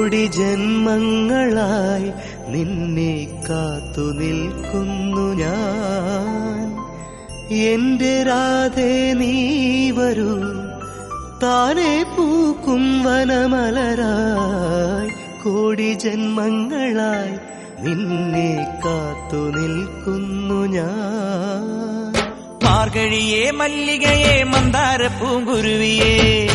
കോടി ജന്മങ്ങളായി നിന്നെ കാത്തു നിൽക്കുന്നു ഞാൻ എന്റെ രാധേ നീ വരൂ താനെ പൂക്കും വനമലരായി കോടി ജന്മങ്ങളായി നിന്നെ കാത്തു നിൽക്കുന്നു ഞാൻ മാർഗഴിയെ മല്ലികയെ മന്ദാര പൂങ്കുരുവിയെ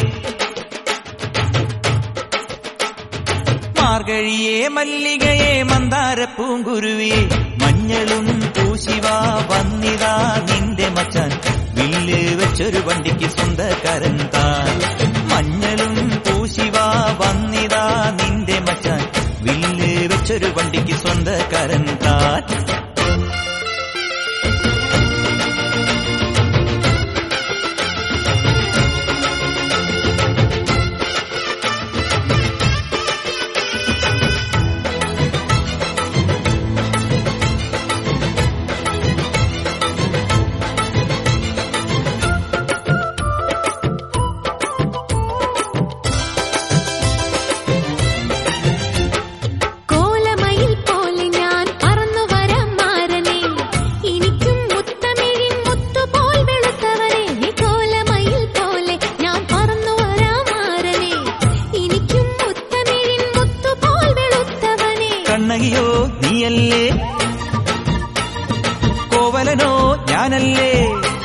മാർഗഴിയെ മല്ലികയെ മന്ദാര പൂങ്കുരുവിയെ മഞ്ഞളും പൂശിവാ വന്നിതാ നിന്റെ മച്ചാൻ വില്ല് വെച്ചൊരു വണ്ടിക്ക് സ്വന്തക്കാരൻ താൻ മഞ്ഞളും പൂശിവാ വന്നിതാ നിന്റെ മച്ചാൻ വില്ല് വെച്ചൊരു വണ്ടിക്ക് സ്വന്തക്കാരൻ താൻ കോലമയിൽ പോലെ ഞാൻ പറന്നു വരാം മാരനെ എനിക്കും മുത്തമിഴിൻ മുത്തുപോൽ വെളുത്തവനെ നീ കോലമയിൽ പോലെ ഞാൻ പറന്നു വരാം മാരനെ എനിക്കും മുത്തമിഴിൻ മുത്തുപോൽ വെളുത്തവനെ കണ്ണകിയോ നീയല്ലേ കോവലനോ ഞാനല്ലേ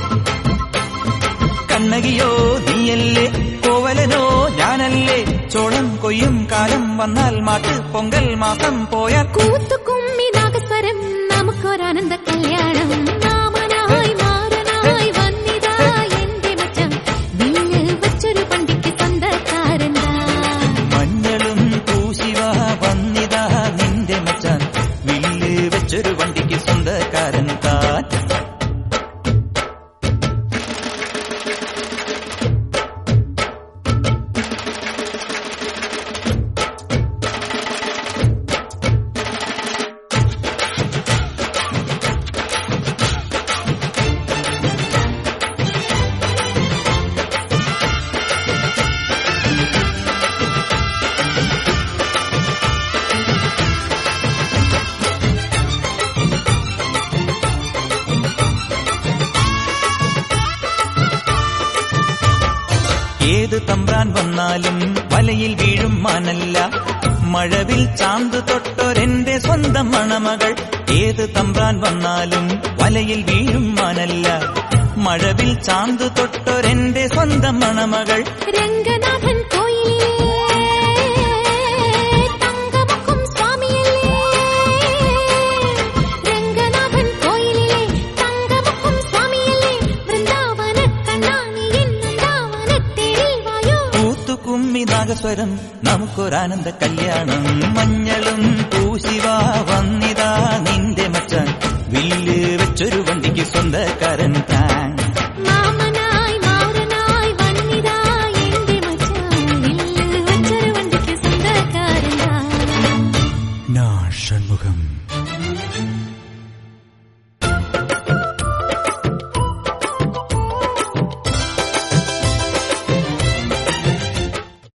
കണ്ണകിയോ നീയല്ലേ കോവലനോ ഞാനല്ലേ ചോളം കൊയ്യും കാലം വന്നാൽ മാട്ട് പൊങ്കൽ മാസം പോയാൽ കൂത്തുകുമ്മി നാഗസ്വരം നമുക്കൊരാനന്ദ കല്യാണം മാമനായി മാറനായി വന്നിതാ എന്റെ മച്ചം വില്ല് വച്ചൊരു പണ്ടിക്ക് സ്വന്തക്കാരനാ മഞ്ഞളും പൂശിവ വന്നിതാ നിന്റെ മച്ചാൻ വില്ല് വെച്ചൊരു വണ്ടിക്ക് സ്വന്തക്കാരൻ താൻ ഏത് തമ്പ്രാൻ വന്നാലും വലയിൽ വീഴും മാനല്ല മഴവിൽ ചാന്ത് തൊട്ടൊരെന്റെ സ്വന്തം മണമകൾ ഏത് തമ്പ്രാൻ വന്നാലും വലയിൽ വീഴും മാനല്ല മഴവിൽ ചാന്ത് തൊട്ടൊരെന്റെ സ്വന്തം മണമകൾ രംഗനാഥൻ കോയിലിലെ തങ്കമുക്കും സ്വാമിയല്ലേ രംഗനാഥൻ കോയിലിലെ തങ്കമുക്കും സ്വാമിയല്ലേ വൃന്ദാവന കണ്ണാനി വൃന്ദാവനത്തേരി വായോ കൂത്തുകുമ്മി നാഗസ്വരം നമുക്കൊരാനന്ദ കല്യാണം മഞ്ഞളും പൂശിവ വന്നിതാ നിന്റെ മച്ചാൻ വില്ല് വെച്ചൊരു വണ്ടിക്ക് സ്വന്തക്കാരൻ താൻ മാമനായി മാറനായി വന്നിതാ എന്റെ മച്ചാൻ വില്ല് വച്ചൊരു വണ്ടിക്ക് സ്വന്തക്കാരനാ നാ ഷൺമുഖം